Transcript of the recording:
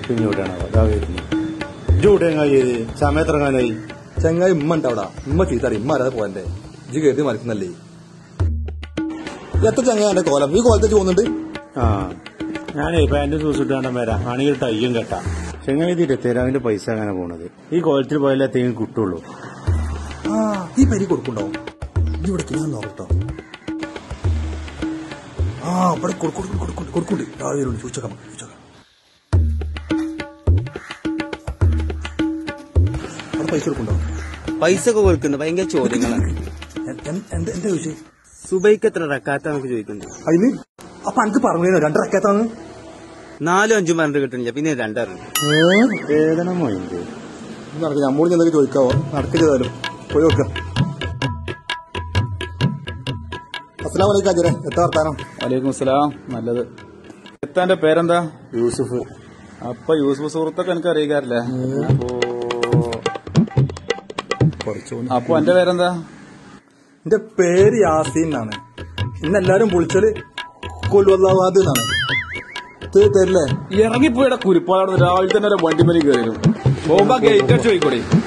ഇപ്പിഞ്ഞ് വിടണോ അതാ വരുന്നു ഇജ്ജ് വിടെങ്ങായി സമയത്തിറങ്ങാനായി ചങ്ങായി ഉമ്മ ഉണ്ട് അവിടെ ഉമ്മ ചീത്താറി ഉമ്മ അറിയാതെ പോയന്റെ ഇജ് കരുതി മറിക്കുന്നല്ലേ എത്ര ചങ്ങായി എന്റെ കോലം ഈ കോലത്തെ പോകുന്നുണ്ട് ആ ഞാനേ പാന്റ് സൂസിട്ടാണ്ട് വരാം ആണെങ്കിൽ തയ്യും കേട്ടാ ചെങ്ങായി തീരെ തരാവിന്റെ പൈസ അങ്ങനെ പോണത് ഈ കോലത്തിൽ പോയാലേ തേങ്ങ കിട്ടുള്ളൂ ആ ഈ പരി കൊടുക്കുന്നുണ്ടോ ഇനി ഇവിടെ ഞാൻ നോക്കട്ടോ ആ ഇവിടെ കൊടുക്കുന്നുണ്ട് കൊടുക്കുന്നുണ്ട് കൊടുക്കുന്നുണ്ട് രാവിലെ ചോദിച്ചേക്കാം ചോദിച്ചേക്കാം അവിടെ പൈസ കൊടുക്കുന്നുണ്ടോ പൈസ ഒക്കെ കൊടുക്കുന്നത് ഭയങ്കര ചോദ്യങ്ങളാണ് എ- എൻ- എന്ത് എന്താ ചോദിച്ചേ സുബൈക്ക് എത്ര റക്കാത്ത നമുക്ക് ചോദിക്കുന്നുണ്ട് അതിന് അപ്പൊ അനക്ക് പറഞ്ഞു രണ്ടരക്കത്താന്ന് നാലും അഞ്ചും പറഞ്ഞിട്ട് കിട്ടണില്ല പിന്നെ രണ്ടെണ്ണം വേദന മൊയിന്റ് നടക്ക് നമ്മോട് എന്തൊക്കെ ചോദിക്കാവോ നടക്ക് ചെയ്താലും പോയി നോക്കാം അസ്സലാം വലൈക്കും അജരെ എത്ര വർത്താനം വലൈക്കും അസ്സലാം നല്ലത് എത്താന്റെ പേരെന്താ യൂസുഫ് അപ്പൊ യൂസുഫ് സുഹൃത്തൊക്കെ എനിക്ക് അറിയിക്കാറില്ലേ അപ്പോ കുറച്ചു അപ്പൊ എന്റെ പേരെന്താ എന്റെ പേര് യാസീൻ എന്നാണ് ഇന്ന് എല്ലാരും വിളിച്ചത് കൊല്ലുവല്ലാവാദ് എന്നാണ് ഇത് തരില്ലേ ഇറങ്ങിപ്പോയുടെ കുരിപ്പാട് രാവിലെ തന്നെ ഒരു വണ്ടിമലി കയറിയിരുന്നു പോകുമ്പോ ഗേറ്റ് അടിച്ച് പോയിക്കോടെ